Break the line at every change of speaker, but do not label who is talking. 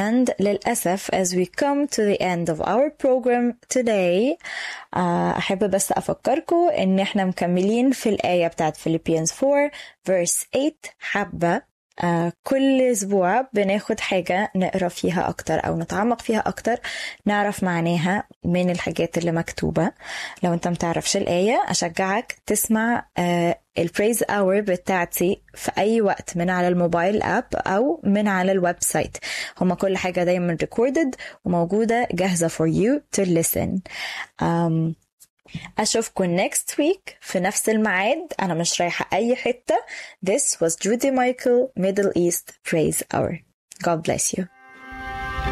And للأسف as we come to the end of our program today uh, أحب بس أفكركم إن إحنا مكملين في الآية بتاعت Philippians 4 verse 8 حبة uh, كل أسبوع بناخد حاجة نقرأ فيها أكتر أو نتعمق فيها أكتر نعرف معناها من الحاجات اللي مكتوبة لو أنت متعرفش الآية أشجعك تسمع uh, البريز اور بتاعتي في اي وقت من على الموبايل اب او من على الويب سايت هما كل حاجه دايما ريكوردد وموجوده جاهزه for you to listen um, اشوفكم next week في نفس الميعاد انا مش رايحه اي حته this was Judy Michael Middle East Praise Hour God bless you